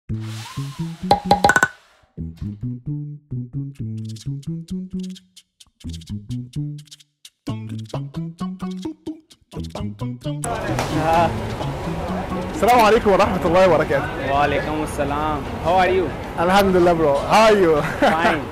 السلام عليكم ورحمة الله وبركاته. وعليكم السلام. How are you? الحمد لله برو. How are you? Fine.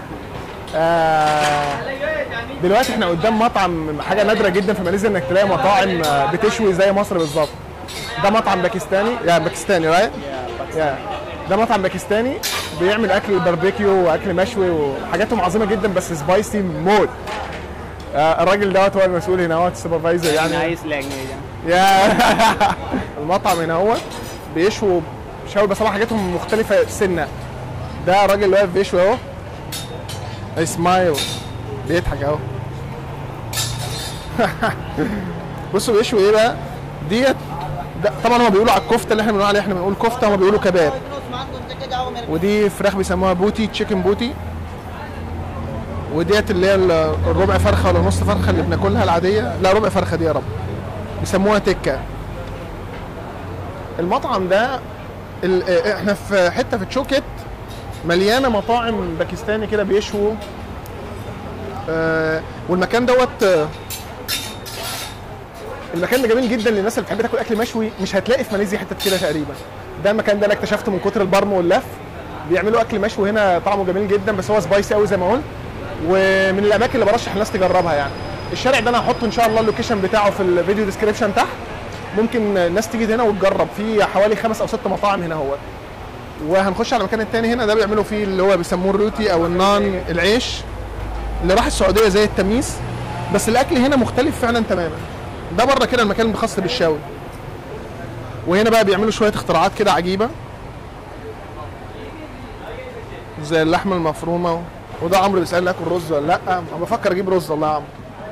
آه، دلوقتي احنا قدام مطعم حاجة نادرة جدا في ماليزيا انك تلاقي مطاعم آه، بتشوي زي مصر بالظبط. ده مطعم باكستاني يعني باكستاني رايت؟ Yeah, but يا ده مطعم باكستاني بيعمل اكل باربيكيو واكل مشوي وحاجاتهم عظيمة جدا بس سبايسي موت. آه، الراجل دوت هو المسؤول هنا هو السوبرفايزر يعني nice language. يا المطعم هنا هو بيشووا شوي بس طبعا حاجاتهم مختلفة سنة ده راجل واقف بيشوي اهو سمايل بيضحك اهو بصوا بيشوي ايه بقى ديت ده طبعا هما بيقولوا على الكفته اللي احنا بنقول عليها احنا بنقول كفته هما بيقولوا كباب ودي فراخ بيسموها بوتي تشيكن بوتي وديت اللي هي ال- الربع فرخه ولا نص فرخه اللي بناكلها العاديه لا ربع فرخه دي يا رب بيسموها تكه المطعم ده ال- اه، احنا في حته في تشوكت مليانه مطاعم باكستاني كده بيشووا آه والمكان دوت آه، المكان ده جميل جدا للناس اللي بتحب تاكل اكل مشوي مش هتلاقي في ماليزيا حته كده تقريبا ده المكان ده انا اكتشفته من كتر البرم واللف بيعملوا اكل مشوي هنا طعمه جميل جدا بس هو سبايسي قوي زي ما قلت ومن الاماكن اللي برشح الناس تجربها يعني الشارع ده انا هحط ان شاء الله اللوكيشن بتاعه في الفيديو ديسكريبشن تحت ممكن الناس تيجي هنا وتجرب في حوالي خمس او ست مطاعم هنا هو وهنخش على المكان التاني هنا ده بيعملوا فيه اللي هو بيسموه الروتي او النان العيش اللي راح السعوديه زي التميس بس الاكل هنا مختلف فعلا تماما ده بره كده المكان الخاص بالشاوي وهنا بقى بيعملوا شويه اختراعات كده عجيبه زي اللحمه المفرومه و... وده عمرو بيسالني اكل رز ولا لا انا بفكر اجيب رز والله يا عمرو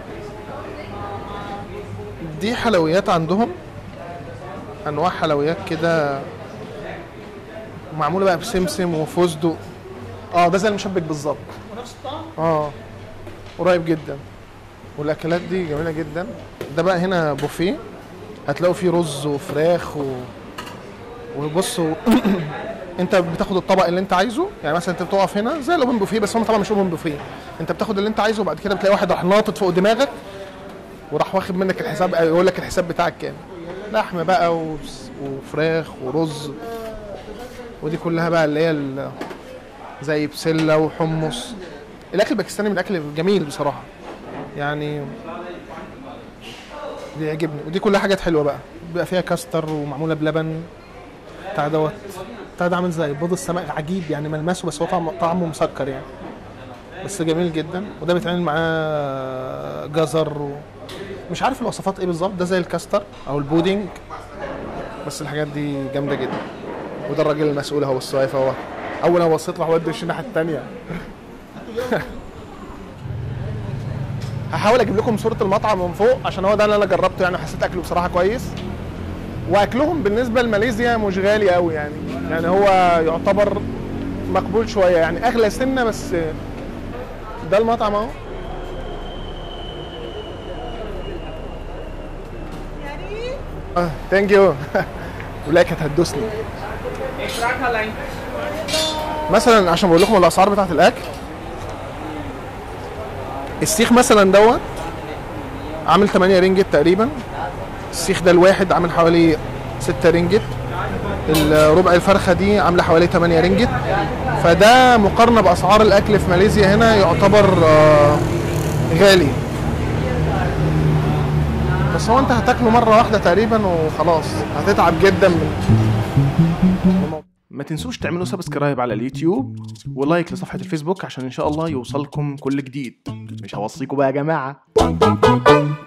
دي حلويات عندهم انواع حلويات كده معموله بقى بسمسم وفستق اه ده زي المشبك بالظبط اه قريب جدا والاكلات دي جميله جدا ده بقى هنا بوفيه هتلاقوا فيه رز وفراخ و... وبصوا انت بتاخد الطبق اللي انت عايزه يعني مثلا انت بتقف هنا زي الاوبن بوفيه بس هم طبعا مش اوبن بوفيه انت بتاخد اللي انت عايزه وبعد كده بتلاقي واحد راح ناطط فوق دماغك وراح واخد منك الحساب يقول لك الحساب بتاعك كام لحمه بقى وس- وفراخ ورز ودي كلها بقى اللي هي ال- زي بسله وحمص الاكل الباكستاني من الاكل الجميل بصراحه يعني بيعجبني ودي كلها حاجات حلوه بقى بيبقى فيها كاستر ومعموله بلبن بتاع دوت بتاع ده عامل زي بيض السمك عجيب يعني ملمسه بس هو طعمه طعمه مسكر يعني بس جميل جدا وده بيتعمل معاه جزر و... مش عارف الوصفات ايه بالظبط ده زي الكاستر او البودنج بس الحاجات دي جامده جدا وده الراجل المسؤول اهو الصايف اهو اول ما بصيت له ودي الناحيه الثانيه هحاول اجيب لكم صوره المطعم من فوق عشان هو ده اللي انا جربته يعني حسيت اكله بصراحه كويس واكلهم بالنسبه لماليزيا مش غالي قوي يعني يعني هو يعتبر مقبول شويه يعني اغلى سنه بس ده المطعم اهو اه ثانك يو ولا كانت هتدوسني مثلا عشان بقول لكم الاسعار بتاعت الاكل السيخ مثلا دوت عامل 8 رينجت تقريبا السيخ ده الواحد عامل حوالي 6 رينجت الربع الفرخه دي عامله حوالي 8 رينجت فده مقارنه باسعار الاكل في ماليزيا هنا يعتبر آه، غالي بس هو انت هتاكله مره واحده تقريبا وخلاص هتتعب جدا من ما تنسوش تعملوا سبسكرايب على اليوتيوب ولايك لصفحة الفيسبوك عشان ان شاء الله يوصلكم كل جديد مش هوصيكم بقى يا جماعة